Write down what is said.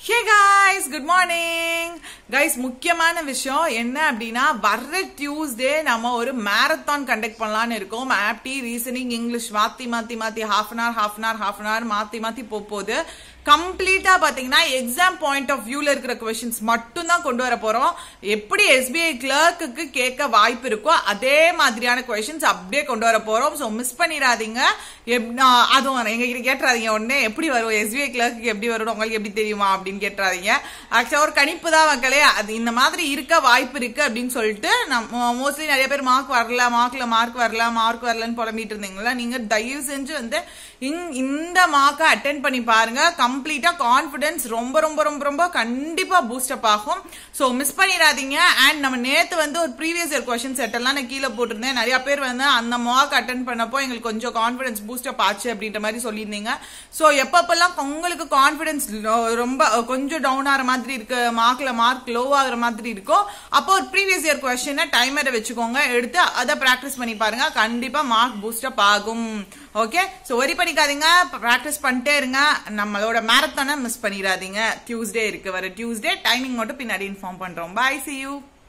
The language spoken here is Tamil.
ஹே காய்ஸ் குட் மார்னிங் கைஸ் முக்கியமான விஷயம் என்ன அப்படின்னா வர்ற டியூஸ்டே நம்ம ஒரு மேரத்தான் கண்டக்ட் பண்ணலாம்னு இருக்கோம் ஆப்டி ரீசனிங் இங்கிலீஷ் மாத்தி மாத்தி மாத்தி half an hour half an hour half an hour மாத்தி மாத்தி போக போகுது கம்ப்ளீட்டா பாத்தீங்கன்னா எக்ஸாம் பாயிண்ட் ஆஃப் வியூல இருக்கிற கொஸ்டின்ஸ் மட்டும் தான் கொண்டு வர போறோம் எப்படி எஸ்பிஐ கிளர்க்குக்கு கேட்க வாய்ப்பு இருக்கோ அதே மாதிரியான கொஸ்டின்ஸ் அப்படியே கொண்டு வர போறோம் ஸோ மிஸ் பண்ணிடாதீங்க எப்- ஆஹ் அதுவும் எங்க கிட்ட கேட்டுறாதீங்க உடனே எப்படி வரும் எஸ்பிஐ கிளர்க்கு எப்படி வரும் உங்களுக்கு எப்படி தெரியுமா அப்படின்னு கேட்டுறாதீங்க ஆக்சுவலா ஒரு கணிப்பு தான் மக்களே அது இந்த மாதிரி இருக்க வாய்ப்பு இருக்கு அப்படின்னு சொல்லிட்டு நம்ம மோஸ்ட்லி நிறைய பேர் மார்க் வரல மார்க்ல மார்க் வரல மார்க் வரலன்னு புலம்பிட்டு இருந்தீங்களா நீங்க தயவு செஞ்சு வந்து இந்- இந்த மார்க்கை அட்டென்ட் பண்ணி பாருங்க கம்ப்ளீட்டா கான்ஃபிடன்ஸ் ரொம்ப ரொம்ப ரொம்ப ரொம்ப கண்டிப்பா பூஸ்டப் ஆகும் ஸோ மிஸ் பண்ணிடாதீங்க அண்ட் நம்ம நேத்து வந்து ஒரு ப்ரீவியஸ் இயர் கொஸ்டின் செட் எல்லாம் நான் கீழே போட்டிருந்தேன் நிறைய பேர் வந்து அந்த மார்க் அட்டன் பண்ணப்போ எங்களுக்கு கொஞ்சம் கான்ஃபிடன்ஸ் பூஸ்டப் ஆச்சு அப்படின்ற மாதிரி சொல்லியிருந்தீங்க ஸோ எப்பப்பெல்லாம் உங்களுக்கு கான்ஃபிடன்ஸ் ரொம்ப கொஞ்சம் டவுன் ஆகிற மாதிரி இருக்கு மார்க்ல மார்க் லோ ஆகுற மாதிரி இருக்கோ அப்போ ஒரு ப்ரீவியஸ் இயர் கொஸ்டினை டைமரை வச்சுக்கோங்க எடுத்து அதை ப்ராக்டிஸ் பண்ணி பாருங்க கண்டிப்பா மார்க் பூஸ்டப் ஆகும் ஓகே ஸோ ஒரி பண்ணிக்காதீங்க ப்ராக்டிஸ் பண்ணிட்டே இருங்க நம்மளோட மேரத்தானை மிஸ் பண்ணிடாதீங்க டியூஸ்டே இருக்கு வர டியூஸ்டே டைமிங் மட்டும் பின்னாடி இன்ஃபார்ம் பண்றோம் பாய் சி யூ